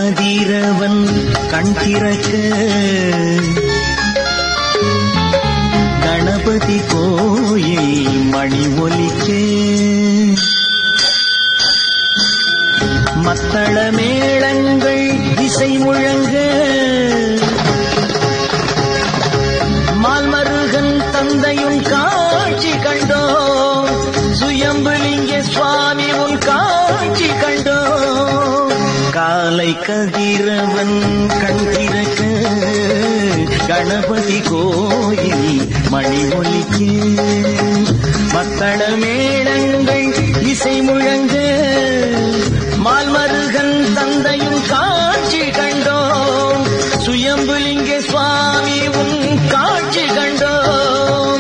கதிரவன் கண் திறக்க கணபதி கோயில் மணி ஒலிக்க மத்தள மேளங்கள் இசை முழங்க மால்மருகன் தந்தையும் காட்சி கண்டோம் சுயம்புலிங்க சுவாமி உன் காட்சி கண்டோம் காலை கதிரவன் கண் திறக்க கணபதி கோயில் மணி ஒலிக்க மத்தள மேளங்கள் இசை முழங்க மால்மருகன் தந்தையும் காட்சி கண்டோம் சுயம்புலிங்க சுவாமி உன் காட்சி கண்டோம்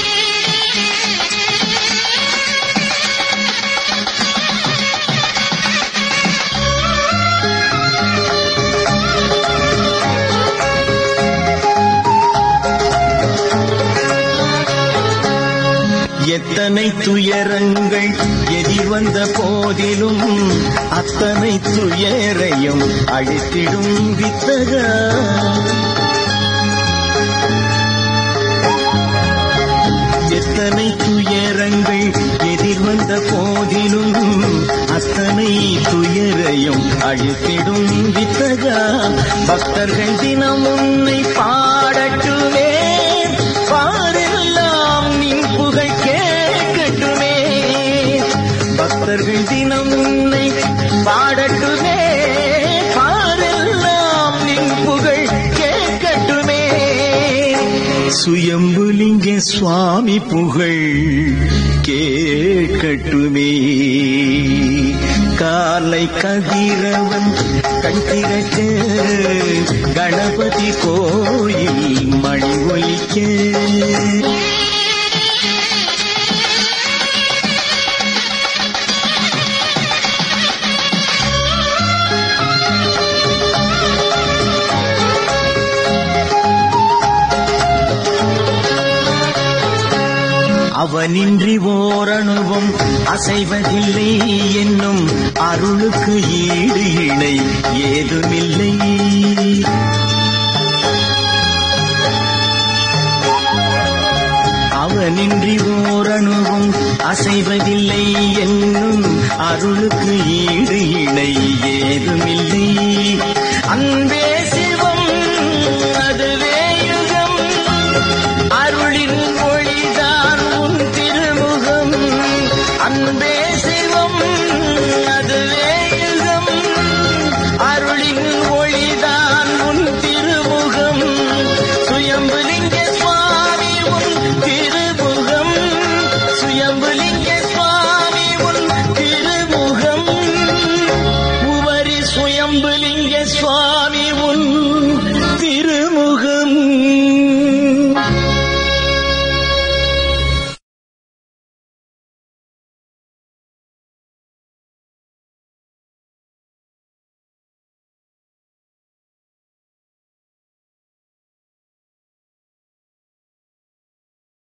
எத்தனை துயரங்கள் எதிர் வந்த போதிலும் அத்தனை துயரையும் அழித்திடும் வித்தகா எத்தனை துயரங்கள் எதிர் வந்த போதிலும் அத்தனை துயரையும் அழித்திடும் வித்தகா பக்தர்கள் தினம் உன்னை பாடட்டுமே பாரெல்லாம் நின் புகழ் கேட்கட்டுமே பக்தர்கள் தினம் உன்னை பாடட்டுமே பாரெல்லாம் நின் புகழ் கேட்கட்டுமே சுயம்புலிங்க சுவாமி புகழ் கேட்கட்டுமே காலை கதிரவன் கண் திறக்க கணபதி கோயில் மணி ஒலிக்க அவனின்றி ஓரணுவும் அசைவதில்லை என்னும் அருளுக்கு ஈடு இணை ஏதுமில்லை அவனின்றி ஓரணுவும் அசைவதில்லை என்னும் அருளுக்கு ஈடு இணை ஏதுமில்லை அன்பே சிவம் அதுவே யுகம் அருளின் மொழிதான் உன் திருமுகம் அன்பே சிவம் அதுவே யுகம் அருளின் மொழிதான் உன் திருமுகம் சுயம்புலிங்க சுவாமி உன் திருமுகம் சுயம்புலிங்க சுவாமி உன் திருமுகம் உவரி சுயம்புலிங்க சுவாமி